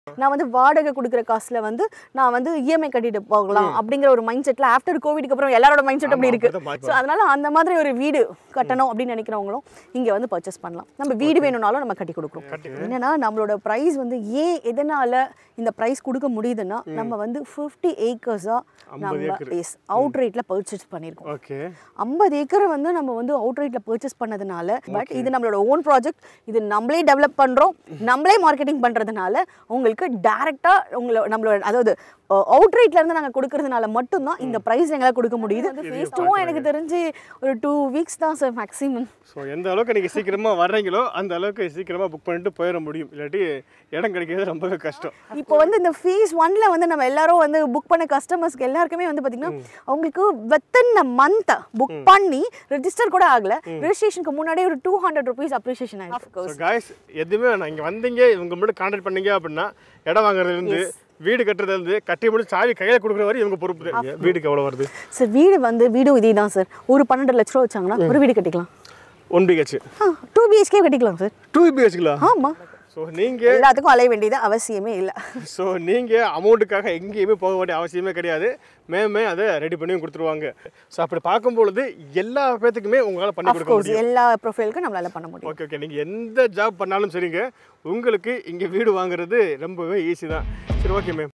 நான் வந்து வாடகை கொடுக்குற காசுல வந்து நான் வந்து இஎம்ஐ கட்டிட்டு போகலாம் அப்படிங்கிற ஒரு மைண்ட் செட்ல ஆஃப்டர் கோவிட்க்கு அப்புறம் எல்லாரோட மைண்ட் செட் அப்படி ஆமா, இருக்கு அப்படிதான் மாறி ஸோ அதனால அந்த மாதிரி ஒரு வீடு கட்டணும் அப்படின்னு நினைக்கிறவங்களும் இங்க வந்து பர்ச்சேஸ் பண்ணலாம் நம்ம வீடு வேணும்னாலும் நம்ம கட்டி கொடுக்குறோம் என்னன்னா நம்மளோட ப்ரைஸ் வந்து ஏன் எதனால இந்த ப்ரைஸ் கொடுக்க முடியுதுன்னா நம்ம வந்து ஃபிஃப்டி ஏக்கர்ஸா நம்ம எஸ் அவுட் ரேட்ல பர்ச்சேஸ் பண்ணியிருக்கோம் ஓகே ஐம்பது ஏக்கரை வந்து நம்ம வந்து அவுட் ரேட்ல பர்ச்சேஸ் பண்ணதுனால பட் இது நம்மளோட ஓன் ப்ராஜெக்ட் இது நம்மளே டெவலப் பண்றோம் நம்மளே மார்க்கெட்டிங் பண்றதுனால உங்களுக்கு டைரக்டா உங்களோட நம்மளோட அதாவது அவுட் ரேட்ல இருந்து நாங்க கொடுக்கறதுனால மட்டும்தான் இந்த பிரைஸ் எங்களால் கொடுக்க முடியுது ஃபேஸ் டூவும் எனக்கு தெரிஞ்சு ஒரு டூ வீக்ஸ் தான் சார் மேக்ஸிமம் ஸோ எந்த அளவுக்கு நீங்கள் சீக்கிரமாக வர்றீங்களோ அந்த அளவுக்கு சீக்கிரமாக புக் பண்ணிட்டு போயிட முடியும் இல்லாட்டி இடம் கிடைக்கிறது ரொம்பவே கஷ்டம் இப்போ வந்து இந்த ஃபேஸ் ஒன்ல வந்து நம்ம எல்லாரும் வந்து புக் பண்ண கஸ்டமர்ஸ்க்கு எல்லாருக்குமே வந்து பாத்தீங்கன்னா அவங்களுக்கு வித்தின் அ மந்த் புக் பண்ணி ரெஜிஸ்டர் கூட ஆகல ரெஜிஸ்ட்ரேஷனுக்கு முன்னாடியே ஒரு டூ ஹண்ட்ரட் ருபீஸ் அப்ரிஷியேஷன் ஆயிருக்கு ஸோ காய்ஸ் எதுவுமே வேணாம் இங்கே வந்தீங்க இவங்க மட்டும் கான்டாக்ட் பண்ணீங்க அப்படின்னா இடம் வாங்குறதுலேருந்து வீடு கட்டுறதுலேருந்து கட்டி முடிச்சு சாவி கையில் கொடுக்குற வரை இவங்க பொறுப்பு தான். வீடுக்கு எவ்வளோ வருது சார் வீடு வந்து வீடும் இதே தான் சார் ஒரு பன்னெண்டு லட்ச ரூபா வச்சாங்கன்னா ஒரு வீடு கட்டிக்கலாம் ஒன் பிஹெச் டூ பிஹெச்கே கட்டிக்கலாம் சார் டூ பிஹெச்களா ஆமா ஸோ நீங்கள் எல்லாத்துக்கும் அலைய வேண்டியது அவசியமே இல்லை ஸோ நீங்கள் அமௌண்ட்டுக்காக எங்கேயுமே போக வேண்டிய அவசியமே கிடையாது மேமே அதை ரெடி பண்ணியும் கொடுத்துருவாங்க ஸோ அப்படி பார்க்கும்பொழுது எல்லா பேத்துக்குமே உங்களால் பண்ணி கொடுக்க அஃப்கோர்ஸ் முடியும் எல்லா ப்ரொஃபைலுக்கும் நம்மளால பண்ண முடியும் ஓகே ஓகே நீங்கள் எந்த ஜாப் பண்ணாலும் சரிங்க உங்களுக்கு இங்கே வீடு வாங்குறது ரொம்பவே ஈஸி தான் சரி ஓகே மேம்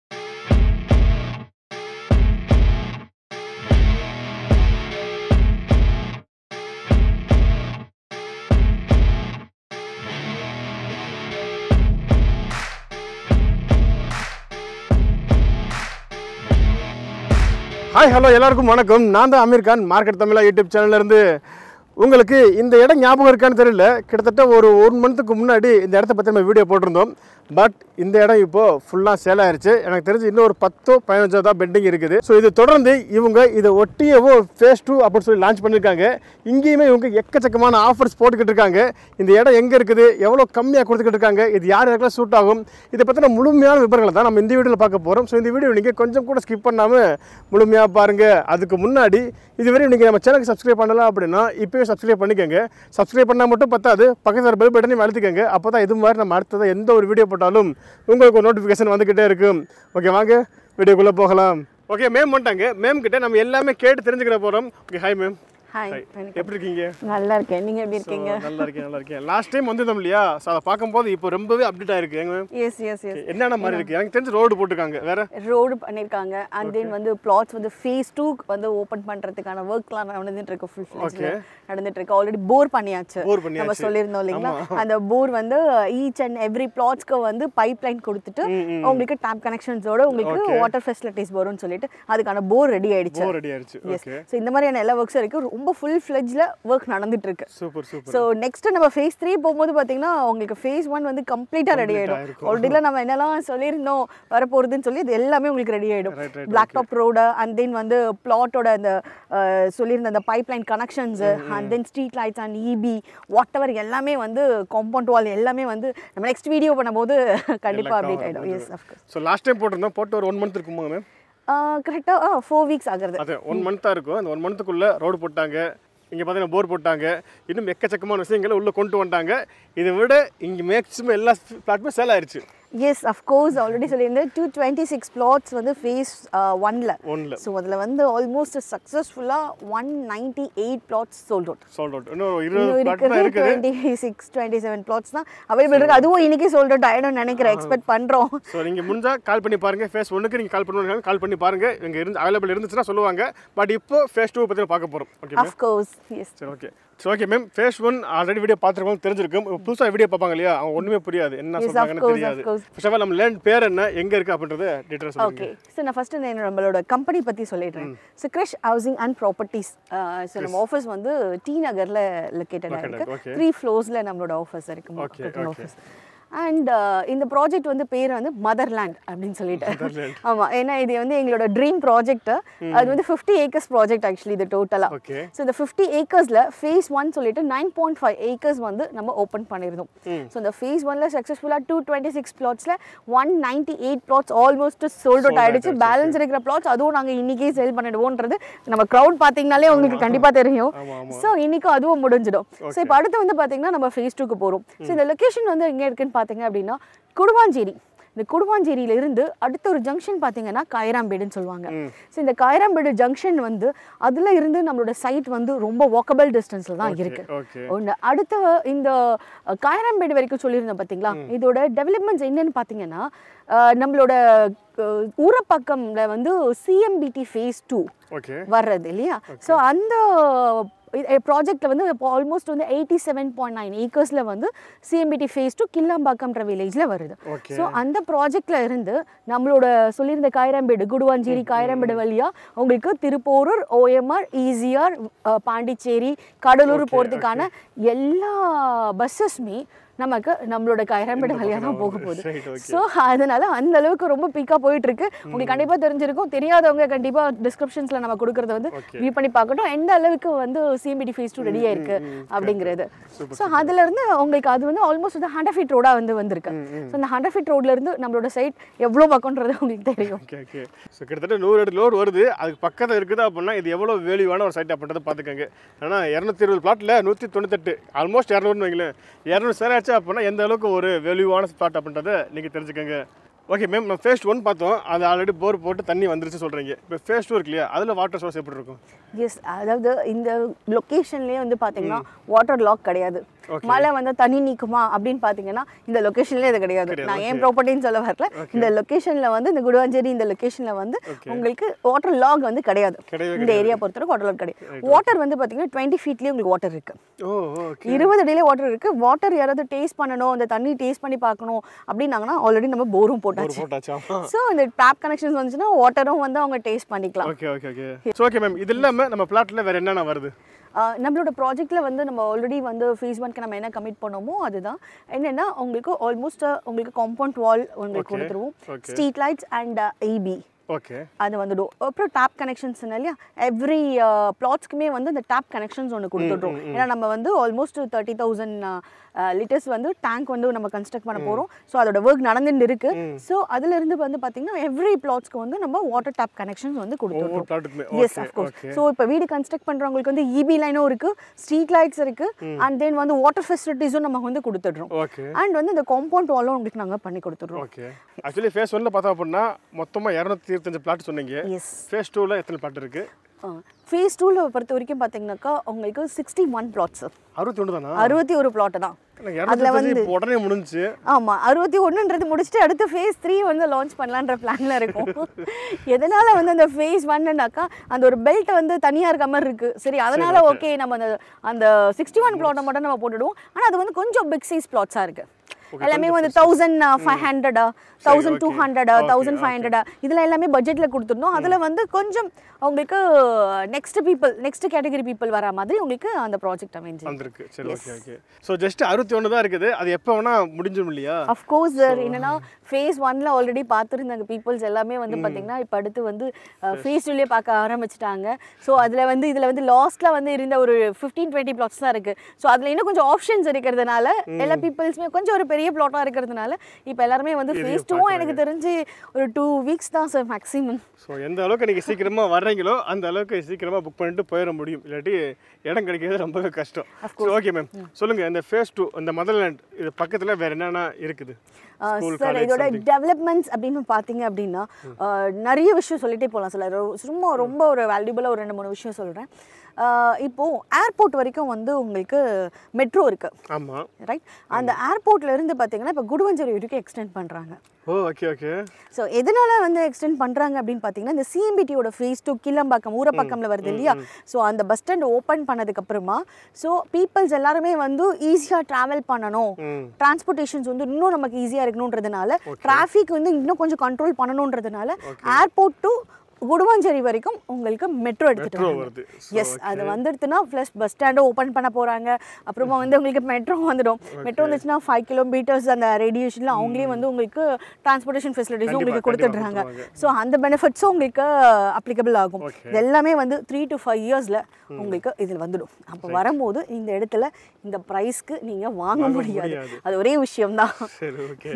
ஹாய் ஹலோ எல்லாருக்கும் வணக்கம் நான் தான் அமீர் கான் மார்க்கெட் தமிழா யூடியூப் சேனல்ல இருந்து உங்களுக்கு இந்த இடம் ஞாபகம் இருக்கான்னு தெரியல கிட்டத்தட்ட ஒரு ஒன் மந்த்துக்கு முன்னாடி இந்த இடத்த பற்றி நம்ம வீடியோ போட்டிருந்தோம் பட் இந்த இடம் இப்போ ஃபுல்லாக சேல் ஆயிருச்சு எனக்கு தெரிஞ்சு இன்னும் ஒரு பத்தோ பதினஞ்சோ தான் பெண்டிங் இருக்குது ஸோ இது தொடர்ந்து இவங்க இதை ஒட்டியவோ ஃபேஸ் டூ அப்படின்னு சொல்லி லான்ச் பண்ணியிருக்காங்க இங்கேயுமே இவங்க எக்கச்சக்கமான ஆஃபர்ஸ் போட்டுக்கிட்டு இருக்காங்க இந்த இடம் எங்கே இருக்குது எவ்வளோ கம்மியாக கொடுத்துக்கிட்டு இருக்காங்க இது யார் யாருக்கெல்லாம் சூட் ஆகும் இதை பற்றின முழுமையான விவரங்களை தான் நம்ம இந்த வீடியோவில் பார்க்க போகிறோம் ஸோ இந்த வீடியோ நீங்கள் கொஞ்சம் கூட ஸ்கிப் பண்ணாமல் முழுமையாக பாருங்கள் அதுக்கு முன்னாடி இதுவரை நீங்கள் நம்ம சேனலுக்கு சப்ஸ்கிரைப் பண்ணலாம் அப்படின்னா இப்போயே சப்ஸ்கிரைப் பண்ணிக்கோங்க சப்ஸ்கிரைப் பண்ணால் மட்டும் பத்தாது பக்கத்தில் பெல் பட்டனையும் அழுத்திக்கோங்க அப்போ தான் இது மாதிரி நம்ம அடுத்ததாக எந்த ஒரு வீடியோ போட்டாலும் உங்களுக்கு ஒரு நோட்டிஃபிகேஷன் வந்துக்கிட்டே இருக்கும் ஓகே வாங்க வீடியோக்குள்ளே போகலாம் ஓகே மேம் வந்துட்டாங்க மேம் கிட்ட நம்ம எல்லாமே கேட்டு தெரிஞ்சுக்கிற போகிறோம் ஓகே ஹாய் மேம் ஹாய் எப்படி இருக்கீங்க நல்லா இருக்கேன் நீங்க எப்படி இருக்கீங்க So, நல்லா இருக்கேன் நல்லா இருக்கேன் லாஸ்ட் டைம் வந்திருந்தோம் இல்லையா ஸோ அதை பார்க்கும்போது இப்போ ரொம்பவே அப்டேட் ஆயிருக்கு எங்க மேம் எஸ் எஸ் எஸ் என்னென்ன மாதிரி இருக்கு எனக்கு தெரிஞ்சு ரோடு போட்டிருக்காங்க வேற ரோடு பண்ணியிருக்காங்க அண்ட் தென் வந்து பிளாட்ஸ் வந்து ஃபேஸ் டூ வந்து ஓப்பன் பண்றதுக்கான ஒர்க்லாம் நடந்துட்டு இருக்கு ஃபுல் Okay. நடந்துட்டு இருக்கு ஆல்ரெடி போர் பண்ணியாச்சு Bore நம்ம பண்ணியாச்சு. சொல்லியிருந்தோம் இல்லைங்களா அந்த போர் வந்து ஈச் அண்ட் எவ்ரி பிளாட்ஸ்க்கு வந்து பைப் லைன் கொடுத்துட்டு உங்களுக்கு டேப் கனெக்ஷன்ஸோட உங்களுக்கு Okay. வாட்டர் ஃபெசிலிட்டிஸ் வரும்னு சொல்லிட்டு அதுக்கான போர் ரெடி ஆயிடுச்சு போர் ரெடி ஆயிடுச்சு எஸ் ஓகே ஸோ இந்த மாதிரியான எல்லா ஒர்க்ஸும் இருக்கு ரொம்ப ஃபுல் ஃப்ளெஜ்ல ஒர்க் நடந்துட்டு இருக்கு சூப்பர் சூப்பர் ஸோ நெக்ஸ்ட் நம்ம ஃபேஸ் த்ரீ போகும்போது பார்த்தீங்கன்னா உங்களுக்கு ஃபேஸ் ஒன் வந்து கம்ப்ளீட்டாக ரெடி ஆயிடும் ஆயிருக்கும். ஆல்ரெடில நம்ம என்னெல்லாம் சொல்லியிருந்தோம் வரப்போகுதுன்னு சொல்லி இது எல்லாமே உங்களுக்கு ரெடி ஆயிடும் Right, right, black top road and then வந்து பிளாட்டோட அந்த அஹ், சொல்லியிருந்த அந்த pipe line connections and then street lights and EB what எல்லாமே வந்து காம்பவுண்ட் வால் எல்லாமே வந்து நம்ம நெக்ஸ்ட் வீடியோ பண்ணும்போது கண்டிப்பாக அப்டேட் ஆகிடும் yes of course so last time போட்டிருந்தோம் போட்டு ஒரு ஒன் மந்த் இருக்குமா மேம் கரெக்டாக ஃபோர் வீக்ஸ் ஆகுறது அது ஒன் மந்த்தாக இருக்கும் அந்த ஒன் மந்த்துக்குள்ளே ரோடு போட்டாங்க இங்கே பார்த்தீங்கன்னா போர் போட்டாங்க இன்னும் எக்கச்சக்கமான விஷயங்களை உள்ளே கொண்டு வந்துட்டாங்க இதை விட இங்கே மேக்ஸிமம் எல்லா பிளாட்டுமே சேல் ஆயிருச்சு எஸ் அஃப்கோர்ஸ் ஆல்ரெடி சொல்லியிருந்தேன் டூ டுவெண்ட்டி சிக்ஸ் பிளாட்ஸ் வந்து ஃபேஸ் ஒன்ல ஒன்ல ஸோ அதில் வந்து ஆல்மோஸ்ட் சக்ஸஸ்ஃபுல்லாக one ninety eight flats sold out sold out இன்னும் ஒரு இன்னும் இருபது பிளாட் தான் இருக்கிறது இருக்குது twenty six twenty seven flats தான் அவைலபிள் இருக்கு அதுவும் இன்னைக்கு சோல்ட் அவுட் ஆகிடும்னு நினைக்கிறேன் எக்ஸ்பெக்ட் பண்ணுறோம் ஸோ நீங்கள் முடிஞ்சால் கால் பண்ணி பாருங்கள் ஃபேஸ் ஒன்றுக்கு நீங்கள் கால் பண்ணுவாங்க கால் பண்ணி பாருங்கள் இங்கே இருந்து அவைலபிள் இருந்துச்சுன்னா சொல்லுவாங்க பட் இப்போ ஃபேஸ் டூ பற்றி பார்க்க போகிறோம் ஓகே மேம் அஃப்கோர்ஸ் எஸ் சரி ஓகே சரி okay ma'am phase one already video பார்த்துருக்கோம் தெரிஞ்சிருக்கும் புதுசாக வீடியோ பார்ப்பாங்க இல்லையா அவங்க ஒன்றுமே புரியாது என்ன Yes, of சொல்கிறாங்கன்னு course, தெரியாது of course. First of all நம்ம லேண்ட் பேர் என்ன எங்கே இருக்குது அப்படின்றத டீட்டெயில்ஸ் ஓகே ஸோ நான் ஃபர்ஸ்ட் நான் நம்மளோட கம்பெனி பற்றி சொல்லிடுறேன் so Krish housing and properties so நம்ம ஆஃபீஸ் வந்து டி நகரில் லொக்கேட்டடாக Located, இருக்கு okay. த்ரீ ஃப்ளோர்ஸில் நம்மளோட ஆஃபீஸ் இருக்கு Okay, marketing okay. office. And இந்த ப்ராஜெக்ட் வந்து பேர் வந்து மதர்லேண்ட் அப்படின்னு சொல்லிட்டு ஆமா ஏன்னா இது வந்து எங்களோட ட்ரீம் ப்ராஜெக்ட் அது வந்து ஃபிஃப்டி ஏக்கர்ஸ் ப்ராஜெக்ட் ஆக்சுவலி இது டோட்டலாக ஓகே ஸோ இந்த ஃபிஃப்டி ஏக்கர்ஸில் ஃபேஸ் ஒன் சொல்லிட்டு நைன் பாயிண்ட் ஃபைவ் ஏக்கர்ஸ் வந்து நம்ம ஓப்பன் பண்ணியிருந்தோம் ஸோ இந்த ஃபேஸ் ஒன்ல சக்ஸஸ்ஃபுல்லாக டூ டுவெண்ட்டி சிக்ஸ் பிளாட்ஸில் one ninety eight flats almost sold out ஆயிடுச்சு பேலன்ஸ் இருக்கிற பிளாட்ஸ் அதுவும் நாங்கள் இன்னைக்கே சேல் பண்ணிடுவோன்றது நம்ம க்ரௌட் பார்த்தீங்கனாலே உங்களுக்கு கண்டிப்பாக தெரியும் ஆமா, ஆமா. ஸோ இன்னைக்கும் அதுவும் முடிஞ்சிடும் ஸோ இப்போ அடுத்து வந்து பார்த்தீங்கன்னா நம்ம ஃபேஸ் டூக்கு போகிறோம் ஸோ இந்த லொக்கேஷன் வந்து எங்கே இருக்குன்னு பார்த்தீங்க அப்படின்னா குடுவாஞ்சேரி இந்த குடுவாஞ்சேரியில இருந்து அடுத்த ஒரு ஜங்ஷன் பார்த்தீங்கன்னா காயராம்பேடுன்னு சொல்லுவாங்க ஸோ இந்த காயராம்பேடு ஜங்ஷன் வந்து அதுல இருந்து நம்மளோட சைட் வந்து ரொம்ப வாக்கபிள் டிஸ்டன்ஸ்ல தான் இருக்கு ஓகே ஒன்று அடுத்த இந்த அஹ், காயராம்பேடு வரைக்கும் சொல்லியிருந்தேன் பார்த்தீங்களா இதோட டெவலப்மெண்ட்ஸ் என்னன்னு பார்த்தீங்கன்னா அஹ், நம்மளோட அஹ், ஊரப்பாக்கம்ல வந்து சிஎம்பிடி ஃபேஸ் டூ ஓகே வர்றது இல்லையா ஸோ அந்த ப்ராஜெக்ட்ல வந்து ஆல்மோஸ்ட் வந்து எயிட்டி செவன் பாயிண்ட் நைன் ஏக்கர்ஸில் வந்து சிஎம்பிடி ஃபேஸ் டூ கில்லாம்பாக்கம்ன்ற வில்லேஜில் வருது ஓகே ஸோ அந்த ப்ராஜெக்ட்ல இருந்து நம்மளோட சொல்லியிருந்த காயராம்பேடு குடுவாஞ்சேரி காயராம்பேடு வழியா உங்களுக்கு திருப்போரூர் ஓஎம்ஆர் ஈசிஆர் பாண்டிச்சேரி கடலூர் போகிறதுக்கான எல்லா பஸ்ஸஸுமே நமக்கு நம்மளோட காயராம்பேடு வழியா தான் போக போகுது Right, okay. ஸோ அதனால அந்த அளவுக்கு ரொம்ப பீக்காக போயிட்டு இருக்கு உங்களுக்கு கண்டிப்பா தெரிஞ்சிருக்கும் தெரியாதவங்க கண்டிப்பா டிஸ்கிரிப்ஷன்ஸ்ல நம்ம கொடுக்கறத வந்து Okay. வியூ பண்ணி பார்க்கட்டும் எந்த அளவுக்கு வந்து சிஎம்பிடி ஃபேஸ் டூ ரெடியா இருக்கு அப்படிங்கிறது ஸோ அதுல இருந்து உங்களுக்கு அது வந்து ஆல்மோஸ்ட் வந்து ஹண்ட்ரட் ஃபீட் ரோடா வந்து வந்திருக்கு ஸோ அந்த ஹண்ட்ரட் ஃபீட் ரோட்ல இருந்து நம்மளோட சைட் எவ்வளோ பக்கம்ன்றது உங்களுக்கு தெரியும் ஓகே ஓகே ஸோ கிட்டத்தட்ட நூறு அடி லோடு வருது அதுக்கு பக்கத்தில் இருக்குது அப்படின்னா இது எவ்வளோ வேல்யூவான ஒரு சைட் அப்படின்றத பார்த்துக்கோங்க ஆனால் இரநூத்தி இருபது பிளாட்டில் நூற்றி தொண்ணூத்தெட்டு ஆல்மோஸ்ட் இரநூறுன்னு வைங்களேன் இரநூறு சேர் ஆச்சு அப்படின்னா எந்த அளவுக்கு ஒரு வேல்யூவான ஸ்பாட் அப்படின்றத நீங்கள் தெரிஞ்சுக்கோங்க ஓகே மேம் நம்ம ஃபேஸ் ஒன் பார்த்தோம் அது ஆல்ரெடி போர் போட்டு தண்ணி வந்துருச்சு சொல்கிறீங்க இப்போ ஃபேஸ் டூ இருக்கு இல்லையா அதில் வாட்டர் சோர்ஸ் எப்படி இருக்கும் எஸ் அதாவது இந்த லொக்கேஷன்லேயே வந்து பார்த்தீங்கன்னா வாட்டர் லாக் கிடையாது Okay. மழை வந்து தண்ணி நீக்குமா அப்படின்னு பார்த்தீங்கன்னா இந்த லொக்கேஷன்லேயே இது கிடையாது கிடையாது, நான் ஏன் ப்ராப்பர்ட்டின்னு சொல்ல வரல இந்த லொக்கேஷனில் வந்து இந்த குடுவாஞ்சேரி இந்த லொக்கேஷனில் வந்து Okay. உங்களுக்கு வாட்டர் லாக் வந்து கிடையாது கிடையவே இந்த ஏரியா பொறுத்தவரைக்கும் வாட்டர் லாக் கிடையாது வாட்டர் வந்து பார்த்தீங்கன்னா டுவெண்ட்டி ஃபீட்லேயே உங்களுக்கு வாட்டர் இருக்கு ஓ ஓகே இருபது அடியிலே வாட்டர் இருக்கு வாட்டர் யாராவது டேஸ்ட் பண்ணணும் அந்த தண்ணி டேஸ்ட் பண்ணி பார்க்கணும் அப்படின்னாங்கன்னா ஆல்ரெடி நம்ம போரும் ஒரு போட்டாச்சு போட்டாச்சா ஸோ இந்த டேப் கனெக்ஷன்ஸ் வந்துச்சுன்னா வாட்டரும் வந்து அவங்க டேஸ்ட் பண்ணிக்கலாம் okay okay okay so okay ma'am இது இல்லாமல் நம்ம பிளாட்டில் வேறு என்னென்ன வருது ஆஹ் நம்மளோட ப்ராஜெக்ட்ல வந்து நம்ம ஆல்ரெடி வந்து ஃபேஸ் ஒன்க்கு நம்ம என்ன கமிட் பண்ணோமோ அதுதான் என்னன்னா உங்களுக்கு ஆல்மோஸ்ட் உங்களுக்கு காம்பவுண்ட் வால் உங்களுக்கு Okay, கொடுத்துருவோம் okay. Street lights and EB okay அது வந்துடும் அப்புறம் டேப் கனெக்ஷன்ஸ் இல்லையா எவ்ரி பிளாட்ஸ்க்குமே வந்து இந்த டேப் கனெக்ஷன்ஸ் ஒன்று கொடுத்துட்றோம் ஏன்னா நம்ம வந்து ஆல்மோஸ்ட் தேர்ட்டி தௌசண்ட் லிட்டர்ஸ் வந்து டேங்க் வந்து நம்ம கன்ஸ்ட்ரக்ட் பண்ண போகிறோம் ஸோ அதோட ஒர்க் நடந்துட்டு இருக்கு ஸோ அதுல இருந்து வந்து பார்த்தீங்கன்னா எவ்ரி பிளாட்ஸ்க்கு வந்து நம்ம வாட்டர் டேப் கனெக்ஷன்ஸ் வந்து ஒவ்வொரு கொடுத்துட்றோம் பிளாட்டுக்குமே yes okay of course okay so இப்போ வீடு கன்ஸ்ட்ரக்ட் பண்ணுறவங்களுக்கு வந்து இபி லைனும் இருக்கு ஸ்ட்ரீட் லைட்ஸ் இருக்கு அண்ட் தென் வந்து வாட்டர் ஃபெசிலிட்டிஸும் நம்ம வந்து கொடுத்துட்றோம் ஓகே அண்ட் வந்து இந்த காம்பவுண்ட் வாலும் உங்களுக்கு நாங்கள் பண்ணி கொடுத்துட்றோம் ஓகே ஆக்சுவலி ஃபேஸ் ஒன்ல பார்த்தோம் அப்படின்னா மொத்தமாக இரநூத்தி இருபத்தஞ்சு பிளாட் சொன்னீங்க எஸ் ஃபேஸ் டூவில் எத்தனை பிளாட் இருக்கு ஃபேஸ் டூவில் பொறுத்த வரைக்கும் பார்த்தீங்கன்னாக்கா உங்களுக்கு சிக்ஸ்டி ஒன் பிளாட்ஸ் அறுபத்தி ஒன்று தானா அறுபத்தி ஒரு பிளாட் தான் இரநூத்தி இருபத்தஞ்சு இப்போ உடனே முடிஞ்சுச்சு ஆமா அறுபத்தி ஒன்றுன்றது முடிச்சுட்டு அடுத்து ஃபேஸ் த்ரீ வந்து லான்ச் பண்ணலான்ற பிளான்ல இருக்கும் எதனால வந்து அந்த ஃபேஸ் ஒன்னுனாக்கா அந்த ஒரு பெல்ட் வந்து தனியா இருக்க மாதிரி இருக்கு சரி அதனால ஓகே நம்ம அந்த அந்த சிக்ஸ்டி ஒன் பிளாட்டை மட்டும் நம்ம போட்டுடுவோம் ஆனா அது வந்து கொஞ்சம் பிக் சைஸ் பிளாட்ஸா இருக்கு எல்லாமே வந்து தௌசண்ட் ஃபைவ் ஹண்ட்ரடா தௌசண்ட் டூ okay. ஹண்ட்ரடா Okay, தௌசண்ட் ஃபைவ் ஹண்ட்ரடா இதில் எல்லாமே பட்ஜெட்டில் கொடுத்துருந்தோம் அதில் வந்து கொஞ்சம் உங்களுக்கு next people next category people வர மாதிரி உங்களுக்கு அந்த ப்ராஜெக்ட் அமைஞ்சு வந்திருக்கு சரி ஓகே ஓகே ஸோ ஜஸ்ட் அறுபத்தி ஒன்று தான் இருக்குது அது எப்போ வேணா முடிஞ்சிடும் இல்லையா அஃப்கோர்ஸ் சார் என்னன்னா ஃபேஸ் ஒன்ல ஆல்ரெடி பார்த்துருந்தாங்க பீப்புள்ஸ் எல்லாமே வந்து பார்த்தீங்கன்னா இப்போ அடுத்து வந்து ஃபேஸ் டூலேயே பார்க்க ஆரம்பிச்சிட்டாங்க ஸோ அதில் வந்து இதில் வந்து லாஸ்ட்டில் வந்து இருந்த ஒரு ஃபிஃப்டீன் டுவெண்ட்டி பிளாட்ஸ் தான் இருக்குது ஸோ அதில் இன்னும் கொஞ்சம் ஆப்ஷன்ஸ் இருக்கிறதுனால எல்லா பீப்புள்ஸுமே கொஞ்சம் ஒரு பெரிய பிளாட்டாக இருக்கிறதுனால இப்போ எல்லாருமே வந்து ஃபேஸ் டூவும் எனக்கு தெரிஞ்சு ஒரு டூ வீக்ஸ் தான் சார் மேக்ஸிமம் ஸோ எந்த அளவுக்கு நீங்கள் சீக்கிரமாக வர்றீங்களோ அந்த அளவுக்கு சீக்கிரமாக புக் பண்ணிட்டு போயிட முடியும் இல்லாட்டி இடம் கிடைக்கிறது ரொம்பவே கஷ்டம் ஸோ ஓகே மேம் சொல்லுங்கள் இந்த ஃபேஸ் டூ இந்த மதர்லேண்ட் இது பக்கத்தில் வேறு என்னென்ன இருக்குது School, சார் college, இதோட something. டெவலப்மெண்ட்ஸ் அப்படின்னு பார்த்தீங்க அப்படின்னா அஹ், நிறைய விஷயம் சொல்லிட்டே போகலாம் சார் சும்மா ரொம்ப ஒரு வேல்யூபிளாக ஒரு ரெண்டு மூணு விஷயம் சொல்கிறேன் இப்போ ஏர்போர்ட் வரைக்கும் வந்து உங்களுக்கு மெட்ரோ இருக்கு ஆமாம் ரைட் அந்த ஏர்போர்ட்ல இருந்து பார்த்தீங்கன்னா இப்போ குடுவஞ்சேரி வரைக்கும் எக்ஸ்டெண்ட் பண்ணுறாங்க ஓ ஓகே ஓகே ஸோ எதனால வந்து எக்ஸ்டெண்ட் பண்ணுறாங்க அப்படின்னு பார்த்தீங்கன்னா இந்த சிஎம்பிடியோட ஃபேஸ் டூ கிளம்பாக்கம் ஊரப்பாக்கம்ல வருது இல்லையா ஸோ அந்த பஸ் ஸ்டாண்ட் ஓப்பன் பண்ணதுக்கு அப்புறமா ஸோ பீப்புள்ஸ் எல்லாருமே வந்து ஈஸியாக ட்ராவல் பண்ணணும் ம் டிரான்ஸ்போர்ட்டேஷன்ஸ் வந்து இன்னும் நமக்கு ஈஸியாக இருக்கணுன்றதுனால டிராஃபிக் வந்து இன்னும் கொஞ்சம் கண்ட்ரோல் பண்ணணுன்றதுனால ஏர்போர்ட் டு குடுவாஞ்சேரி வரைக்கும் உங்களுக்கு மெட்ரோ எடுத்துட்டு மெட்ரோ வராங்க. வருது எஸ் அது வந்துடுதுன்னா ப்ளஸ் பஸ் ஸ்டாண்டை ஓப்பன் பண்ண போகிறாங்க அப்புறமா வந்து உங்களுக்கு மெட்ரோ வந்துடும் மெட்ரோ வந்துச்சுன்னா ஃபைவ் கிலோமீட்டர்ஸ் அந்த ரேடியேஷனில் அவங்களே வந்து உங்களுக்கு டிரான்ஸ்போர்ட்டேஷன் ஃபெசிலிட்டிஸும் உங்களுக்கு கண்டிப்பா கொடுத்துட்றாங்க ஸோ அந்த பெனிஃபிட்ஸும் உங்களுக்கு அப்ளிகபிள் ஆகும் Okay. இது எல்லாமே வந்து த்ரீ டு ஃபைவ் இயர்ஸில் உங்களுக்கு இதில் வந்துடும் அப்போ வரும்போது இந்த இடத்துல இந்த ப்ரைஸ்க்கு நீங்கள் வாங்க முடியாது முடியாது. அது ஒரே விஷயம்தான் சரி ஓகே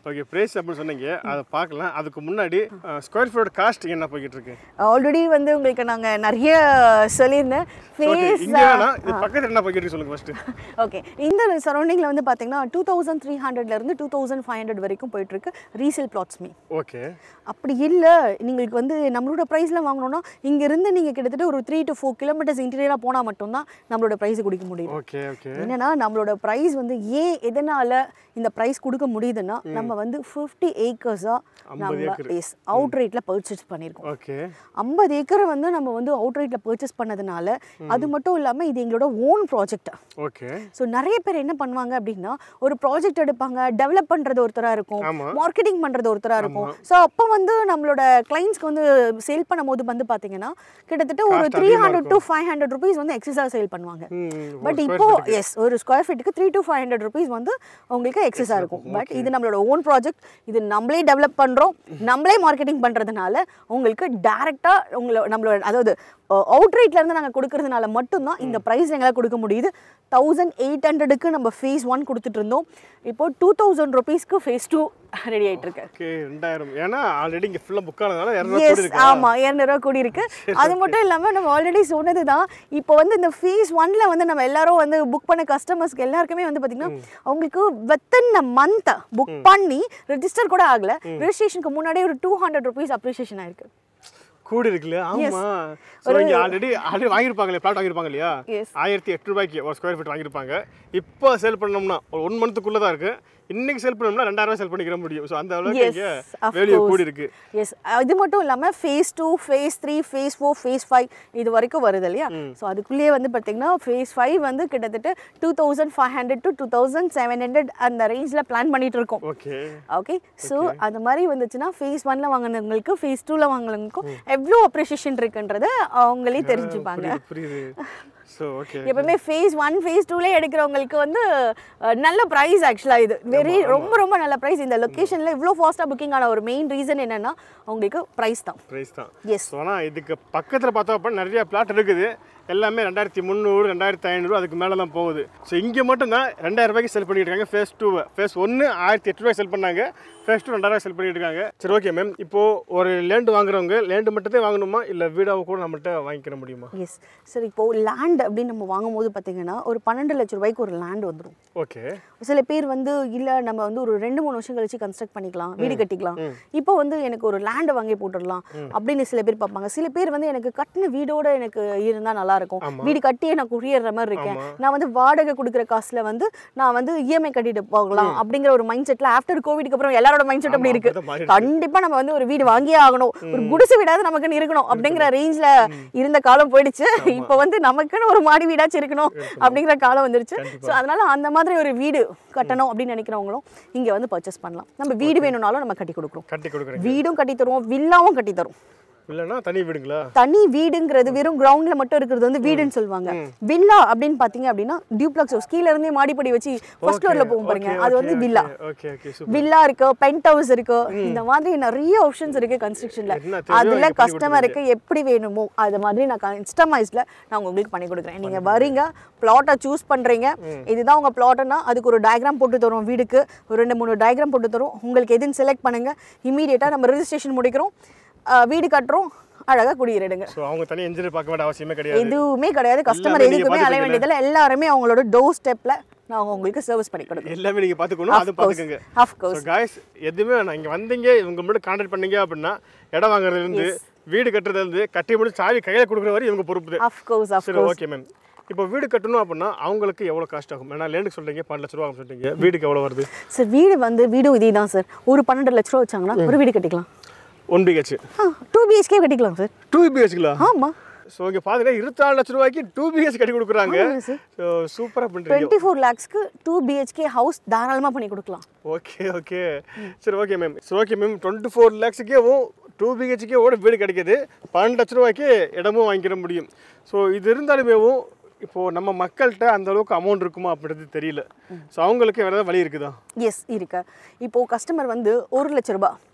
ஓகே ப்ரைஸ் அப்படின்னு சொன்னீங்க அதை பார்க்கலாம் அதுக்கு முன்னாடி ஸ்கொயர் ஃபீட் காஸ்ட் என்ன போய்கிட்டு இருக்கு ஆல்ரெடி வந்து உங்களுக்கு நாங்கள் நிறைய சொல்லியிருந்தேன் ஓகே ஃபேஸ் இங்கே வேணாம் இது பக்கத்தில் என்ன போய்கிட்டு இருக்கு சொல்லுங்க ஃபர்ஸ்ட் ஓகே இந்த சரௌண்டிங்கில் வந்து பார்த்தீங்கன்னா டூ தௌசண்ட் த்ரீ ஹண்ட்ரட்லேருந்து டூ தௌசண்ட் ஃபைவ் ஹண்ட்ரட் வரைக்கும் போயிட்டுருக்கு ரீசேல் பிளாட்ஸ்மே ஓகே அப்படி இல்லை നിങ്ങൾക്ക് வந்து நம்மளோட ப்ரைஸில் வாங்கணும்னா இங்கேருந்து நீங்கள் கிட்டத்தட்ட ஒரு த்ரீ டு ஃபோர் கிலோமீட்டர்ஸ் இன்டீரியராக போனால் மட்டும்தான் நம்மளோட ப்ரைஸ் கொடுக்க முடியும் ஓகே ஓகே என்னன்னா நம்மளோட ப்ரைஸ் வந்து ஏன் எதனால இந்த ப்ரைஸ் கொடுக்க முடியுதுன்னா நம்ம வந்து ஃபிஃப்டி ஏக்கர்ஸாக நம்ம எஸ் அவுட் ரேட்டில் பர்ச்சேஸ் பண்ணியிருக்கோம் ஓகே ஐம்பது ஏக்கரை வந்து நம்ம வந்து அவுட் ரேட்டில் பர்ச்சேஸ் பண்ணதுனால அது மட்டும் இல்லாமல் இது எங்களோட ஓன் ப்ராஜெக்ட் ஓகே ஸோ நிறைய பேர் என்ன பண்ணுவாங்க அப்படின்னா ஒரு ப்ராஜெக்ட் எடுப்பாங்க டெவலப் பண்ணுறது ஒருத்தராக இருக்கும் ஆமா. மார்க்கெட்டிங் பண்ணுறது ஒருத்தராக இருக்கும் ஸோ அப்போ வந்து நம்மளோட கிளைண்ட்ஸ்க்கு வந்து சேல் பண்ணும்போது வந்து பார்த்தீங்கன்னா கிட்டத்தட்ட ஒரு Cost த்ரீ அதிகமா hundred to five hundred rupees வந்து எக்ஸஸாக சேல் பண்ணுவாங்க ம் பட் இப்போ எஸ் ஒரு ஸ்கொயர் ஃபீட்டுக்கு three to five hundred rupees வந்து உங்களுக்கு எக்ஸஸாக இருக்கும் பட் இது நம்மளோட ஓன் ப்ராஜெக்ட் இது நம்மளே டெவலப் பண்ணுறோம் நம்மளே மார்க்கெட்டிங் பண்ணுறதுனால உங்களுக்கு டேரெக்டாக உங்களை நம்மளோட அதாவது அவுட் ரேட்லேருந்து நாங்கள் கொடுக்கறதுனால மட்டும்தான் இந்த ப்ரைஸ் எங்களால் கொடுக்க முடியுது தௌசண்ட் எயிட் ஹண்ட்ரடுக்கு நம்ம ஃபேஸ் ஒன் கொடுத்துட்டு இருந்தோம் இப்போ டூ தௌசண்ட் ருபீஸ்க்கு ஃபேஸ் டூ ரெடி ஆயிட்டு இருக்கு ஓகே ரெண்டாயிரம் ஏன்னா ஆல்ரெடி இங்கே ஃபுல்லாக புக் ஆனதுனால இரநூறு எஸ் கோடி இருக்கு ஆமா இரநூறுவா கூடி இருக்கு அது மட்டும் இல்லாம நம்ம ஆல்ரெடி சொன்னது தான் இப்போ வந்து இந்த ஃபீஸ் ஒன்ல வந்து நம்ம எல்லாரும் வந்து புக் பண்ண கஸ்டமர்ஸ்க்கு எல்லாருக்குமே வந்து பாத்தீங்கன்னா அவங்களுக்கு வித்தின் அ மந்த் புக் பண்ணி ரெஜிஸ்டர் கூட ஆகல ரெஜிஸ்ட்ரேஷனுக்கு முன்னாடியே ஒரு டூ ஹண்ட்ரட் ருபீஸ் அப்ரிசியேஷன் ஆயிருக்கு கூடி இருக்குல்ல ஆமா ஸோ இங்கே ஆல்ரெடி ஆல்ரெடி வாங்கியிருப்பாங்களே பிளாட் வாங்கியிருப்பாங்க இல்லையா Yes. ஆயிரத்தி எட்டு ரூபாய்க்கு ஒரு ஸ்கொயர் ஃபீட் வாங்கியிருப்பாங்க இப்போ சேல் பண்ணோம்னா ஒரு ஒன் மந்த்துக்குள்ளே தான் இருக்கு இன்னைக்கு சேல் பண்ணோம்னா ரெண்டாயிரம் ரூபாய் சேல் பண்ணிக்கிற முடியும் ஸோ அந்த அளவுக்கு Yes, இங்கே of வேல்யூ course. கூடி இருக்கு எஸ் இது மட்டும் இல்லாமல் phase two phase three phase four phase five இது வரைக்கும் வருது இல்லையா ஸோ அதுக்குள்ளேயே வந்து பார்த்தீங்கன்னா ஃபேஸ் ஃபைவ் வந்து கிட்டத்தட்ட two thousand five hundred to two thousand seven hundred அந்த ரேஞ்சில் பிளான் பண்ணிட்டு இருக்கோம் ஓகே ஓகே ஸோ அந்த மாதிரி வந்துச்சுன்னா ஃபேஸ் ஒன்ல வாங்கினவங்களுக்கு ஃபேஸ் டூவில் வாங்கினவங்களுக்கும் எவ்வளோ அப்ரிஷியேஷன் இருக்குன்றத அவங்களே தெரிஞ்சுப்பாங்க புரியுது ஸோ ஓகே எப்பவுமே ஃபேஸ் ஒன் ஃபேஸ் டூலே எடுக்கிறவங்களுக்கு வந்து அஹ், நல்ல ப்ரைஸ் ஆக்சுவலாக இது வெரி ரொம்ப ரொம்ப நல்ல ப்ரைஸ் இந்த லொக்கேஷனில் இவ்வளோ ஃபாஸ்ட்டாக புக்கிங் ஆன ஒரு மெயின் ரீசன் என்னன்னா அவங்களுக்கு ப்ரைஸ் தான் ப்ரைஸ் தான் எஸ் ஸோ ஆனால் இதுக்கு பக்கத்தில் பார்த்தோம் அப்படின்னா நிறைய பிளாட் இருக்குது எல்லாமே ரெண்டாயிரத்தி முந்நூறு ரெண்டாயிரத்தி ஐநூறு அதுக்கு மேலே தான் போகுது ஸோ இங்கே மட்டும்தான் ரெண்டாயிரம் ரூபாய்க்கு செல் பண்ணிட்டு இருக்காங்க ஃபேஸ் டூவை ஃபேஸ் ஒன்று ஆயிரத்தி எட்டு ரூபாய் செல் பண்ணாங்க ஃபேஸ் டூ ரெண்டாயிரம் செல் பண்ணிட்டு இருக்காங்க சரி ஓகே மேம் இப்போ ஒரு லேண்டு வாங்குறவங்க லேண்டு மட்டும் வாங்கணுமா இல்லை வீடாவை கூட நம்மள்ட்ட வாங்கிக்கிற முடியுமா எஸ் சரி இப்போ லேண்ட் அப்படின்னு நம்ம வாங்கும்போது பார்த்தீங்கன்னா ஒரு பன்னெண்டு லட்ச ரூபாய்க்கு ஒரு லேண்ட் வந்துடும் ஓகே சில பேர் வந்து இல்லை நம்ம வந்து ஒரு ரெண்டு மூணு வருஷம் கழிச்சு கன்ஸ்ட்ரக்ட் பண்ணிக்கலாம் வீடு கட்டிக்கலாம் இப்போ வந்து எனக்கு ஒரு லேண்டை வாங்கி போட்டுடலாம் அப்படின்னு சில பேர் பார்ப்பாங்க சில பேர் வந்து எனக்கு கட்டின வீடோட எனக்கு இருந்தால் நல்லா இருக்கும் வீடு கட்டியே நான் குடியேற மாதிரி இருக்கேன் நான் வந்து வாடகை கொடுக்குற காசுல வந்து நான் வந்து இஎம்ஐ கட்டிட்டு போகலாம் அப்படிங்கிற ஒரு மைண்ட் செட்ல ஆஃப்டர் கோவிட்க்கு அப்புறம் எல்லாரோட மைண்ட் செட் அப்படி இருக்கு அப்படிதான் மாறி கண்டிப்பா நம்ம வந்து ஒரு வீடு வாங்கியே ஆகணும் ஒரு குடிசை வீடாவது நமக்குன்னு இருக்கணும் அப்படிங்கிற ரேஞ்ச்ல இருந்த காலம் போயிடுச்சு இப்போ வந்து நமக்குன்னு ஒரு மாடி வீடாச்சும் இருக்கணும் அப்படிங்கிற காலம் வந்துருச்சு ஸோ அதனால அந்த மாதிரி ஒரு வீடு கட்டணும் அப்படின்னு நினைக்கிறவங்களும் இங்க வந்து பர்ச்சேஸ் பண்ணலாம் நம்ம வீடு வேணும்னாலும் நம்ம கட்டி கொடுக்குறோம் கட்டி கொடுக்குறேங்க வீடும் கட்டி தருவோம் வில்லாவும் கட்டி தரும் இல்லைன்னா தனி வீடுங்களா தனி வீடுங்கிறது வெறும் கிரவுண்ட்ல மட்டும் இருக்கிறது வந்து வீடுன்னு சொல்லுவாங்க வில்லா அப்படின்னு பாத்தீங்க அப்படின்னா டியூப்ளக்ஸ் கீழ இருந்தே மாடிப்படி வச்சு ஃபர்ஸ்ட் ஃப்ளோர்ல போகும் பாருங்க அது வந்து villa okay okay super villa இருக்கு பென்ட் ஹவுஸ் இருக்கு இந்த மாதிரி நிறைய ஆப்ஷன்ஸ் இருக்கு கன்ஸ்ட்ரக்ஷன்ல என்ன தேவையோ அதுல இங்க பண்ணி கஸ்டமருக்கு எப்படி வேணுமோ அது மாதிரி நான் கஸ்டமைஸ்ல நான் உங்களுக்கு பண்ணி கொடுக்குறேன் நீங்க வரீங்க பிளாட்டை சூஸ் பண்றீங்க இதுதான் உங்க பிளாட்னா அதுக்கு ஒரு டயக்ராம் போட்டு தரோம் வீடுக்கு ஒரு ரெண்டு மூணு டயக்ராம் போட்டு தரோம் உங்களுக்கு எதுன்னு செலக்ட் பண்ணுங்க இமீடியட்டா நம்ம ரெஜிஸ்ட்ரேஷன் முடிக்கிறோம் அஹ் வீடு கட்டுறோம் அழகா குடியிருடுங்க ஸோ அவங்க தனி இன்ஜினியர் பார்க்க வேண்டிய அவசியமே கிடையாது எதுவுமே கிடையாது கஸ்டமர் எல்லாமே நீங்க எதுக்குமே அலைய பார்த்துப்பீங்க. வேண்டியதில்லை எல்லாருமே அவங்களோட டோர் ஸ்டெப்ல நான் உங்களுக்கு சர்வீஸ் பண்ணி கொடுக்குறேன் எல்லாமே நீங்கள் பார்த்துக்கணும் அதுவும் பார்த்துக்கோங்க ஆஃப் கோர்ஸ் ஸோ காய்ஸ் எதுவுமே வேணாம் இங்கே வந்தீங்க இவங்க மட்டும் கான்டாக்ட் பண்ணீங்க அப்படின்னா இடம் வாங்குறதுலேருந்து வீடு கட்டுறதுலேருந்து கட்டி முடிச்சு சாவி கையில் கொடுக்குற வரை இவங்க பொறுப்பு ஆஃப் கோர்ஸ் ஆஃப் சரி ஓகே மேம் இப்போ வீடு கட்டணும் அப்படின்னா அவங்களுக்கு எவ்வளோ காஸ்ட் ஆகும் ஏன்னா லேண்டுக்கு சொல்றீங்க பன்னெண்டு லட்ச ரூபா ஆகும் சொல்றீங்க வீடுக்கு எவ்வளோ வருது சார் வீடு வந்து வீடும் இதே தான் சார் ஒரு பன்னெண்டு லட்ச ரூபா வச்சாங்கன்னா ஒரு வீடு கட்டிக்கலாம் ஒன் பிஹெச் டூ பிஹெச்கே கட்டிக்கலாம் சார் டூ பிஹெச்ங்களா ஆமாம் ஸோ இங்கே பார்த்தீங்கன்னா இருபத்தாறு லட்ச ரூபாய்க்கு டூ பிஹெச் கட்டி கொடுக்குறாங்க ஆமாங்க சார் ஸோ சூப்பராக பண்ணுறீங்க டுவெண்ட்டி ஃபோர் லேக்ஸ்க்கு டூ பிஹெச்கே ஹவுஸ் தாராளமாக பண்ணி கொடுக்கலாம் ஓகே ஓகே சரி ஓகே மேம் சரி ஓகே மேம் டுவெண்ட்டி ஃபோர் லேக்ஸுக்கேவும் டூ பிஹெச்கே ஓட வீடு கிடைக்குது பன்னெண்டு லட்ச ரூபாய்க்கு இடமும் வாங்கிக்கிற முடியும் ஸோ இது இருந்தாலுமேவும் இப்போது நம்ம மக்கள்கிட்ட அந்த அளவுக்கு அமௌண்ட் இருக்குமா அப்படின்றது தெரியல ஸோ அவங்களுக்கு வேறு ஏதாவது வழி இருக்குதா எஸ் இருக்கு இப்போ கஸ்டமர் வந்து ஒரு லட்ச ரூபாய்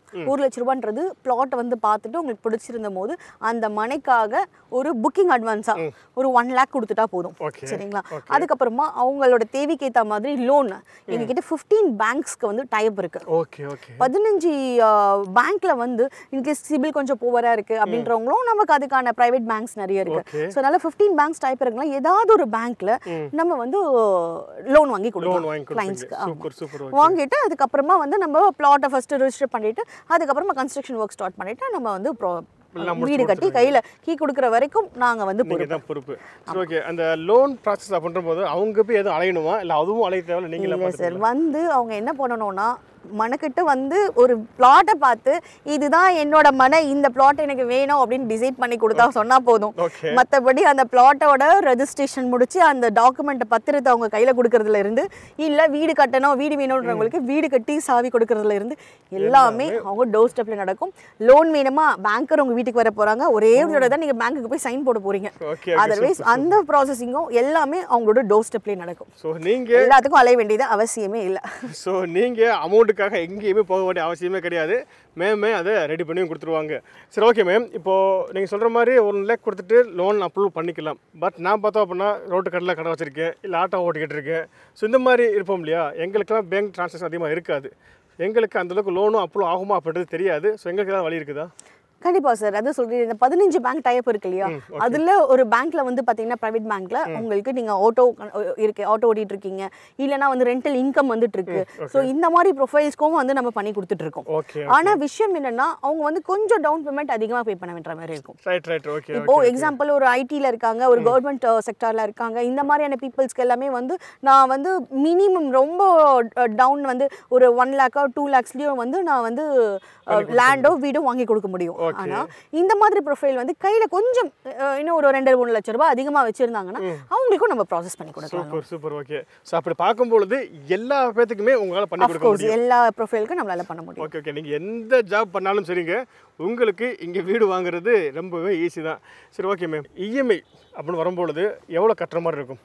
ஒரு லட்ச ரூபான்றது பிளாட் வந்து பார்த்துட்டு உங்களுக்கு பிடிச்சிருந்த போது அந்த மனைக்காக ஒரு புக்கிங் அட்வான்ஸா ஒரு ஒன் லேக் கொடுத்துட்டா போதும் Okay. சரிங்களா அதுக்கப்புறமா அவங்களோட தேவைக்கு ஏற்ற மாதிரி லோன் எங்ககிட்ட ஃபிஃப்டீன் பேங்க்ஸ்க்கு வந்து டைப் இருக்கு ஓகே ஓகே பதினஞ்சு பேங்க்ல வந்து இன்கேஸ் சிபில் கொஞ்சம் போவரா இருக்கு அப்படின்றவங்களும் நமக்கு அதுக்கான பிரைவேட் பேங்க்ஸ் நிறைய இருக்கு Okay. ஸோ அதனால ஃபிஃப்டீன் பேங்க்ஸ் டைப் இருக்கலாம் ஏதாவது ஒரு பேங்க்ல நம்ம வந்து லோன் வாங்கி லோன் கொடுக்கலாம் வாங்கி கொடுப்பீங்க கிளைண்ட்ஸ்க்கு சூப்பர் சூப்பர் ஓகே வாங்கிட்டு அதுக்கப்புறமா வந்து நம்ம பிளாட்டை ஃபர்ஸ்ட் ரிஜிஸ்டர் பண்ணிட்டு அதுக்கப்புறமா கன்ஸ்ட்ரக்ஷன் ஒர்க் ஸ்டார்ட் பண்ணிட்டு நம்ம வந்து pro- எல்லாம் முடிச்சு வீடு கட்டி கையில கீ கொடுக்குற வரைக்கும் நாங்க வந்து நீங்க பொறுப்பு தான் பொறுப்பு சரி ஓகே அந்த லோன் ப்ராசஸ் பண்ணுற போது அவங்க போய் எதுவும் அலையணுமா இல்லை அதுவும் அலைய தேவையில்ல நீங்களே இல்லை சார் வந்து அவங்க என்ன பண்ணணும்னா மனக்கிட்ட வந்து ஒரு பிளாட்டை பார்த்து இதுதான் என்னோட மனை இந்த பிளாட் எனக்கு வேணும் அப்படின்னு டிசைட் பண்ணி கொடுத்தா சொன்னா போதும் ஓகே மற்றபடி அந்த பிளாட்டோட ரெஜிஸ்ட்ரேஷன் முடிச்சு அந்த டாக்குமெண்ட் பத்திரத்தை அவங்க கையில கொடுக்கறதுல இருந்து இல்ல வீடு கட்டணும் வீடு வேணுன்றவங்களுக்கு வீடு கட்டி சாவி கொடுக்கறதுல இருந்து எல்லாமே அவங்க டோர் ஸ்டெப்ல நடக்கும் லோன் வேணுமா பேங்கர் உங்க வீட்டுக்கு வர போறாங்க ஒரே ஒரு தடவை தான் நீங்க பேங்க்குக்கு போய் சைன் போட போறீங்க ஓகே அதர்வைஸ் அந்த ப்ராசஸிங்கும் எல்லாமே அவங்களோட டோர் ஸ்டெப்லேயே நடக்கும் ஸோ நீங்கள் எல்லாத்துக்கும் அலைய வேண்டியது அவசியமே இல்லை ஸோ நீங்கள் அமௌண்ட்டுக்காக எங்கேயுமே போக வேண்டிய அவசியமே கிடையாது மேமே அதை ரெடி பண்ணி கொடுத்துருவாங்க சரி ஓகே மேம் இப்போது நீங்கள் சொல்கிற மாதிரி ஒன் லேக் கொடுத்துட்டு லோன் அப்ரூவ் பண்ணிக்கலாம் பட் நான் பார்த்தோம் அப்படின்னா ரோட்டு கடையில் கடை வச்சிருக்கேன் இல்லை ஆட்டோ ஓட்டிக்கிட்டு இருக்கேன் ஸோ இந்த மாதிரி இருப்போம் இல்லையா எங்களுக்கெல்லாம் பேங்க் ட்ரான்சாக்ஷன் அதிகமாக இருக்காது எங்களுக்கு அந்தளவுக்கு லோனும் அப்ரூவ் ஆகுமா அப்படின்றது தெரியாது ஸோ எங்களுக்கு ஏதாவது வழி இருக்குதா கண்டிப்பா சார் அதான் சொல்றேன் இந்த பதினஞ்சு பேங்க் டைப் இருக்கு இல்லையா அதுல ஒரு பேங்க்ல வந்து பாத்தீங்கன்னா பிரைவேட் பேங்க்ல உங்களுக்கு நீங்க ஆட்டோ இருக்கு ஆட்டோ ஓட்டிட்டு இருக்கீங்க இல்லனா வந்து ரெண்டல் இன்கம் வந்துட்டு இருக்கு ஸோ இந்த மாதிரி ப்ரொஃபைல்ஸ்க்கும் வந்து நம்ம பண்ணி கொடுத்துட்டு இருக்கோம் ஓகே ஆனா விஷயம் என்னன்னா அவங்க வந்து கொஞ்சம் டவுன் பேமெண்ட் அதிகமா பே பண்ண வேண்டிய மாதிரி இருக்கும் ரைட் ரைட் ஓகே இப்போ எக்ஸாம்பிள் ஒரு ஐடில இருக்காங்க ஒரு கவர்மெண்ட் செக்டார்ல இருக்காங்க இந்த மாதிரியான பீப்புள்ஸ்க்கு எல்லாமே வந்து நான் வந்து மினிமம் ரொம்ப டவுன் வந்து ஒரு ஒன் லேக்கோ டூ லேக்ஸ்லயும் வந்து நான் வந்து லேண்டோ வீடோ வாங்கி கொடுக்க முடியும் ஆனா இந்த மாதிரி ப்ரொஃபைல் வந்து கையில கொஞ்சம் அஹ், இன்னும் ஒரு ரெண்டு மூணு லட்சம் ரூபாய் அதிகமா வச்சிருந்தாங்கன்னா அவங்களுக்கும் நம்ம ப்ராசஸ் பண்ணி கொடுக்கலாம் சூப்பர் சூப்பர் ஓகே ஸோ அப்படி பார்க்கும்பொழுது எல்லா பேத்துக்குமே உங்களால் பண்ணி கொடுக்க அஃப்கோர்ஸ் எல்லா ப்ரொஃபைலுக்கும் நம்மளால பண்ண முடியும் ஓகே ஓகே நீங்கள் எந்த ஜாப் பண்ணாலும் சரிங்க உங்களுக்கு இங்கே வீடு வாங்குறது ரொம்பவே ஈஸி தான் சரி ஓகே மேம் இஎம்ஐ அப்படின்னு வரும்பொழுது எவ்வளோ கட்டுற மாதிரி இருக்கும்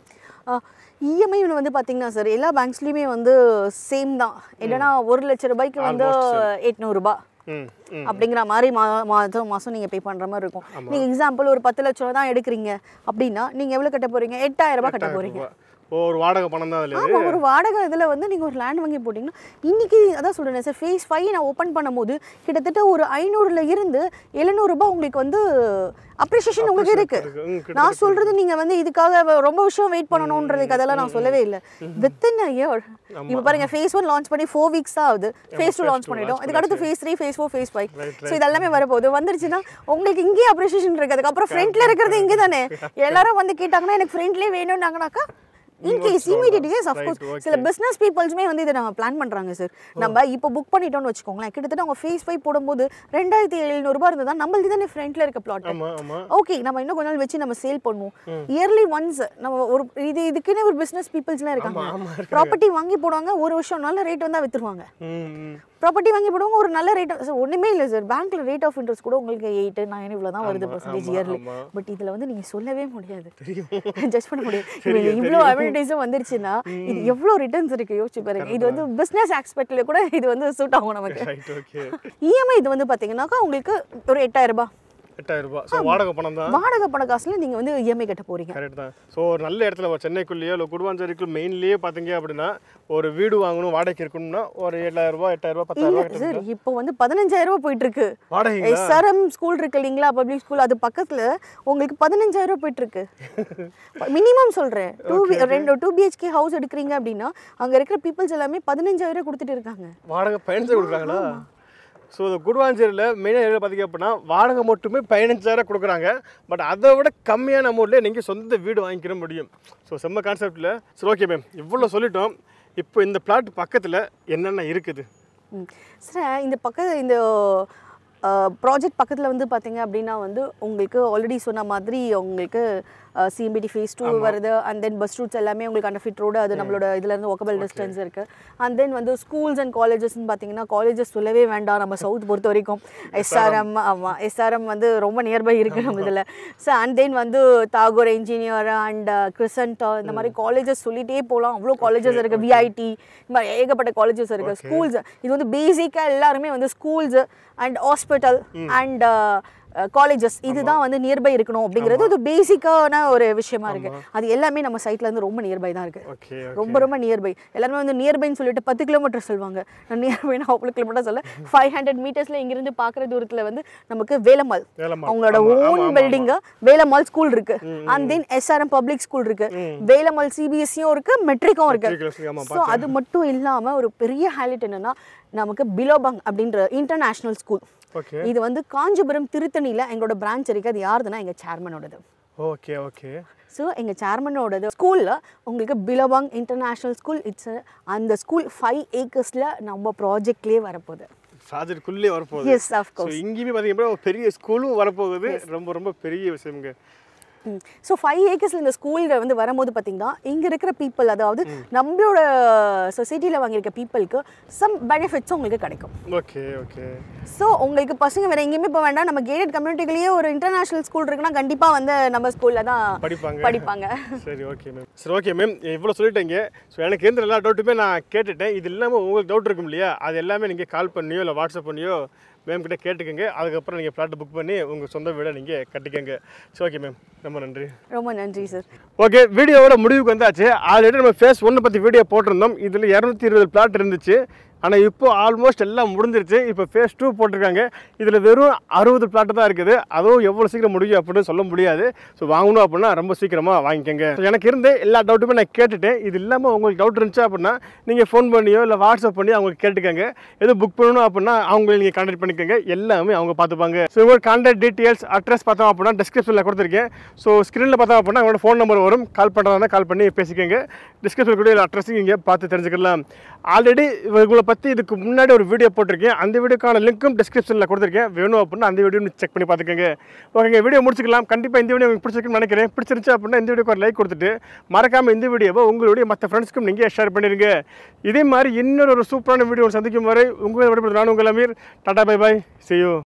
இஎம்ஐ வந்து பார்த்தீங்கன்னா சார் எல்லா பேங்க்ஸ்லையுமே வந்து சேம் தான் என்னன்னா ஒரு லட்ச ரூபாய்க்கு வந்து எட்நூறுபா ம் ம் அப்படிங்கிற மாதிரி மா மாதம் மாதம் நீங்கள் பே பண்ணுற மாதிரி இருக்கும் நீங்கள் எக்ஸாம்பிள் ஒரு பத்து லட்ச ரூபா தான் எடுக்கிறீங்க அப்படின்னா நீங்கள் எவ்வளோ கட்ட போகிறீங்க எட்டாயிரம் ரூபாய் கட்ட போகிறீங்க ஓ, ஒரு வாடகை பணம் தான் அதில் ஆமாம் ஒரு வாடகை இதில் வந்து நீங்கள் ஒரு லேண்ட் வாங்கி போட்டிங்கன்னா இன்னைக்கு அதான் சொல்கிறேன் சார் ஃபேஸ் ஃபைவ் நான் ஓப்பன் பண்ணும்போது கிட்டத்தட்ட ஒரு ஐநூறுல இருந்து எழுநூறுபா உங்களுக்கு வந்து அப்ரிஷியேஷன் உங்களுக்கு இருக்கு இருக்கு. ம், கிட்டத்தட்ட நான் சொல்றது நீங்க வந்து இதுக்காக ரொம்ப வருஷம் வெயிட் பண்ணணுன்றதுக்கு அதெல்லாம் நான் சொல்லவே இல்லை வித்தின் அ இயர் இப்போ பாருங்க ஃபேஸ் ஒன் லான்ச் பண்ணி ஃபோர் வீக்ஸ் தான் ஆகுது ஃபேஸ் டூ லான்ச் பண்ணிட்டோம் இதுக்கு அடுத்து phase three phase four phase five so இதெல்லாமே வரப்போகுது வந்துருச்சுன்னா உங்களுக்கு இங்கேயே அப்ரிஷியேஷன் இருக்கு அதுக்கப்புறம் ஃப்ரண்ட்ல இருக்கிறது இங்கே தானே எல்லாரும் வந்து கேட்டாங்கன்னா எனக்கு ஃப்ரண்ட்லேயே வேணும்னாங்கனாக்கா இன்கேஸ் இமீடியட் இயர்ஸ் அஃப்கோர்ஸ் சில பிஸ்னஸ் பீப்புள்ஸுமே வந்து இதை நம்ம பிளான் பண்ணுறாங்க சார் நம்ம இப்போ புக் பண்ணிட்டோம்னு வச்சுக்கோங்களேன் கிட்டத்தட்ட அவங்க ஃபேஸ் ஃபைவ் போடும்போது ரெண்டாயிரத்தி எழுநூறுபா இருந்ததா நம்மளுக்கு தானே ஃப்ரண்ட்ல இருக்க பிளாட் ஆமாம் ஆமாம் ஓகே நம்ம இன்னும் கொஞ்ச நாள் வச்சு நம்ம சேல் பண்ணுவோம் இயர்லி ஒன்ஸ் நம்ம ஒரு இது இதுக்குன்னு ஒரு பிசினஸ் பீப்புள்ஸ்லாம் இருக்காங்க ப்ராப்பர்ட்டி வாங்கி போடுவாங்க ஒரு வருஷம் நல்ல ரேட் வந்தா வித்துருவாங்க ம் ம் ப்ராப்பர்ட்டி வாங்கி போடுவாங்க ஒரு நல்ல ரேட் ஒண்ணுமே இல்லை சார் பேங்க்ல ரேட் ஆஃப் இன்ட்ரெஸ்ட் கூட உங்களுக்கு எயிட் நைன் இவ்வளோ தான் வருது பர்சன்டேஜ் இயர்லி ஆமா. பட் இதுல வந்து நீங்க சொல்லவே முடியாது ஜட்ஜ் பண்ண முடியாது இவங்க இவ்வளோ அட்வர்டைஸும் வந்துருச்சுன்னா இது எவ்வளோ ரிட்டர்ன்ஸ் இருக்கு யோசிச்சு பாருங்க இது வந்து பிசினஸ் ஆஸ்பெக்ட்ல கூட இது வந்து சூட் ஆகும் நமக்கு ரைட் ஓகே இஎம்ஐ இது வந்து பாத்தீங்கன்னாக்கா உங்களுக்கு ஒரு எட்டாயிரம் ரூபாய் எட்டாயிரம் ரூபாய் ஸோ வாடகை பணம் தான் வாடகை பண காசுல நீங்க வந்து இஎம்ஐ கட்ட போறீங்க கரெக்ட் தான் ஸோ ஒரு நல்ல இடத்துல ஒரு சென்னைக்குள்ளேயோ இல்லை குடுவாஞ்சேரிக்குள்ள மெயின்லேயே பார்த்தீங்க அப்படின்னா ஒரு வீடு வாங்கணும் வாடகைக்கு இருக்கணும்னா ஒரு ஏழாயிரம் ரூபாய் எட்டாயிரம் ரூபாய் பத்தாயிரம் இல்ல ரூபாய் சார் இப்போ வந்து பதினஞ்சாயிரம் ரூபாய் போயிட்டு இருக்கு வாடகைங்களா எஸ்ஆர்எம் ஸ்கூல் இருக்கு இல்லைங்களா பப்ளிக் ஸ்கூல் அது பக்கத்துல உங்களுக்கு பதினஞ்சாயிரம் ரூபாய் போயிட்டு இருக்கு மினிமம் சொல்றேன் டூ ரெண்டு டூ பிஹெச்கே ஹவுஸ் எடுக்கிறீங்க அப்படின்னா அங்க இருக்கிற பீப்புள்ஸ் எல்லாமே பதினஞ்சாயிரம் ரூபாய் கொடுத்துட்டு இருக்காங்க வாடகை பதினஞ்சு கொடுக்குறாங்களா ஸோ இந்த குடுவாஞ்சேரியில் மெயினாக ஏரியா பார்த்தீங்க அப்படின்னா வாடகை மட்டுமே பதினஞ்சாயிரம் கொடுக்குறாங்க பட் அதை விட கம்மியான அமௌண்ட்லேயே நீங்கள் சொந்த வீடு வாங்கிக்கிற முடியும் ஸோ செம்ம கான்செப்டில் சரி ஓகே மேம் இவ்வளோ சொல்லிட்டோம் இப்போ இந்த பிளாட் பக்கத்தில் என்னென்ன இருக்குது ம். சார் இந்த பக்க இந்த ப்ராஜெக்ட் பக்கத்தில் வந்து பார்த்தீங்க அப்படின்னா வந்து உங்களுக்கு ஆல்ரெடி சொன்ன மாதிரி உங்களுக்கு சிஎம்பிடி ஃபேஸ் டூ வருது அண்ட் தென் பஸ் ரூட்ஸ் எல்லாமே உங்களுக்கு அண்டர் ஃபிட் ரோடு அது நம்மளோட இதுலேருந்து ஒக்கபல் டிஸ்டன்ஸ் இருக்குது அண்ட் தென் வந்து ஸ்கூல்ஸ் அண்ட் காலேஜஸ்ன்னு பார்த்தீங்கன்னா காலேஜஸ் சொல்லவே வேண்டாம் நம்ம சவுத் பொறுத்த வரைக்கும் எஸ்ஆர்எம் ஆமாம் எஸ்ஆர்எம் வந்து ரொம்ப நியர்பை இருக்குது நம்ம இதில் ஸோ அண்ட் தென் வந்து தாகூர் இன்ஜினியர் அண்ட் கிறிசன்ட் இந்த மாதிரி காலேஜஸ் சொல்லிட்டே போகலாம் அவ்வளோ காலேஜஸ் இருக்குது விஐடி இந்த மாதிரி ஏகப்பட்ட காலேஜஸ் இருக்குது ஸ்கூல்ஸ் இது வந்து பேசிக்காக எல்லாருமே வந்து schools and hospital and colleges இதுதான் வந்து நியர்பை இருக்கணும் அப்படிங்கிறது ஒரு பேசிக்கான ஒரு விஷயமா இருக்கு அது எல்லாமே நம்ம சைட்ல இருந்து ரொம்ப நியர்பை தான் இருக்கு ஓகே ரொம்ப ரொம்ப நியர்பை எல்லாருமே வந்து நியர்பைன்னு சொல்லிட்டு பத்து கிலோமீட்டர் சொல்லுவாங்க நான் நியர்பைனா அவ்வளோ கிலோமீட்டர் சொல்ல ஃபைவ் ஹண்ட்ரட் மீட்டர்ஸ்ல இங்கிருந்து பார்க்குற தூரத்துல வந்து நமக்கு வேலம்மாள் வேலம்மாள். அவங்களோட ஆமா, ஆமா, ஓன் ஆமா, பில்டிங்க வேலம்மாள் ஸ்கூல் இருக்கு and then SRM public school இருக்கு வேலம்மாள் சிபிஎஸ்சியும் இருக்கு மெட்ரிக்கும் இருக்கு Matriculation, ஆமா, ஸோ அது மட்டும் இல்லாம ஒரு பெரிய ஹைலைட் என்னன்னா நமக்கு பிலோபங் அப்படின்ற இன்டர்நேஷனல் ஸ்கூல் ஓகே இது வந்து காஞ்சிபுரம் திருத்தணியில் எங்களோட பிரான்ச் இருக்கு அது யாருதுன்னா எங்கள் சேர்மனோடது ஓகே ஓகே ஸோ எங்கள் சேர்மனோடது ஸ்கூலில் உங்களுக்கு பிலவாங் இன்டர்நேஷ்னல் ஸ்கூல் இட்ஸ் அந்த ஸ்கூல் ஃபைவ் ஏக்கர்ஸில் நம்ம ப்ராஜெக்ட்லேயே வரப்போகுது ப்ராஜெக்ட்குள்ளே வரப்போகுது எஸ் ஸோ ஆஃப்கோர்ஸ் இங்கேயுமே பார்த்தீங்கன்னா ஒரு பெரிய ஸ்கூலும் வரப்போகுது ரொம்ப ரொம்ப பெரிய விஷயம்ங்க ஸோ ஃபைவ் ஏக்கர்ஸில் இந்த ஸ்கூலில் வந்து வரும்போது பார்த்தீங்கன்னா இங்கே இருக்கிற பீப்புள் அதாவது நம்மளோட சொசைட்டியில் வாங்கியிருக்க பீப்புளுக்கு சம் பெனிஃபிட்ஸும் உங்களுக்கு கிடைக்கும் ஓகே ஓகே ஸோ உங்களுக்கு பசங்க வேறு எங்கேயுமே போக வேண்டாம் நம்ம கேடட் கம்யூனிட்டிலேயே ஒரு இன்டர்நேஷ்னல் ஸ்கூல் இருக்குன்னா கண்டிப்பாக வந்து நம்ம ஸ்கூலில் தான் படிப்பாங்க படிப்பாங்க சரி ஓகே மேம் சரி ஓகே மேம் இவ்வளோ சொல்லிட்டீங்க ஸோ எனக்கு இருந்த எல்லா டவுட்டுமே நான் கேட்டுட்டேன் இது இல்லாமல் உங்களுக்கு டவுட் இருக்கும் இல்லையா அது எல்லாமே நீங்கள் கால் பண்ணியோ இல்லை வாட்ஸ்அப் பண்ணியோ மேம் கிட்ட கேட்டுக்கோங்க அதுக்கப்புறம் நீங்கள் ஃப்ளாட் புக் பண்ணி உங்கள் சொந்த வீடை நீங்கள் கட்டிக்கோங்க சரி ஓகே மேம் ரொம்ப நன்றி ரொம்ப நன்றி சார் ஓகே வீடியோவோட முடிவுக்கு வந்தாச்சு ஆல்ரெடி நம்ம ஃபேஸ் ஒன்று பற்றி வீடியோ போட்டிருந்தோம் இதில் இரநூத்தி இருபது பிளாட் இருந்துச்சு ஆனால் இப்போ ஆல்மோஸ்ட் எல்லாம் முடிஞ்சிருச்சு இப்போ ஃபேஸ் டூ போட்டிருக்காங்க இதில் வெறும் அறுபது பிளாட் தான் இருக்குது அதுவும் எவ்வளோ சீக்கிரம் முடியும் அப்படின்னு சொல்ல முடியாது ஸோ வாங்கணும் அப்படின்னா ரொம்ப சீக்கிரமாக வாங்கிக்கோங்க So, எனக்கு இருந்த எல்லா டவுட்டுமே நான் கேட்டுட்டேன் இது இல்லாமல் உங்களுக்கு டவுட் இருந்துச்சு அப்படின்னா நீங்கள் ஃபோன் பண்ணியோ இல்லை வாட்ஸ்அப் பண்ணி அவங்க கேட்டுக்கோங்க எதுவும் புக் பண்ணணும் அப்படின்னா அவங்களை நீங்கள் கான்டாக்ட் பண்ணிக்கோங்க எல்லாமே அவங்க பார்த்துப்பாங்க ஸோ உங்களோட கான்டாக்ட் டீட்டெயில்ஸ் அட்ரஸ் பார்த்தோம் அப்படின்னா டிஸ்கிரிப்ஷனில் கொடுத்துருக்கேன் ஸோ ஸ்க்ரீனில் பார்த்தோம் அப்படின்னா அவங்களோட ஃபோன் நம்பர் வரும் கால் பண்ணுறதா கால் பண்ணி பேசிக்கோங்க டிஸ்கிரிப்ஷன் கூட அட்ரஸும் இங்கே பார்த்து தெரிஞ்சுக்கலாம் ஆல்ரெடி இவங்களை பற்றி இதுக்கு முன்னாடி ஒரு வீடியோ போட்டிருக்கேன் அந்த வீடியோக்கான லிங்க்கும் டிஸ்கிரிப்ஷனில் கொடுத்துருக்கேன் வேணும் அப்படின்னா அந்த வீடியோ செக் பண்ணி பார்த்துக்கோங்க ஓகேங்க வீடியோ முடிச்சுக்கலாம் கண்டிப்பாக இந்த வீடியோ உங்களுக்கு பிடிச்சிருக்குன்னு நினைக்கிறேன் பிடிச்சிருந்துச்சு அப்படின்னா இந்த வீடியோக்கு ஒரு லைக் கொடுத்துட்டு மறக்காமல் இந்த வீடியோவை உங்களுடைய மற்ற ஃப்ரெண்ட்ஸ்க்கும் நீங்கள் ஷேர் பண்ணிடுங்க இதே மாதிரி இன்னொரு ஒரு சூப்பரான வீடியோ சந்திக்கும் வரை உங்களை விடைபெறுவது நான் உங்கள் Ameer tata bye bye see you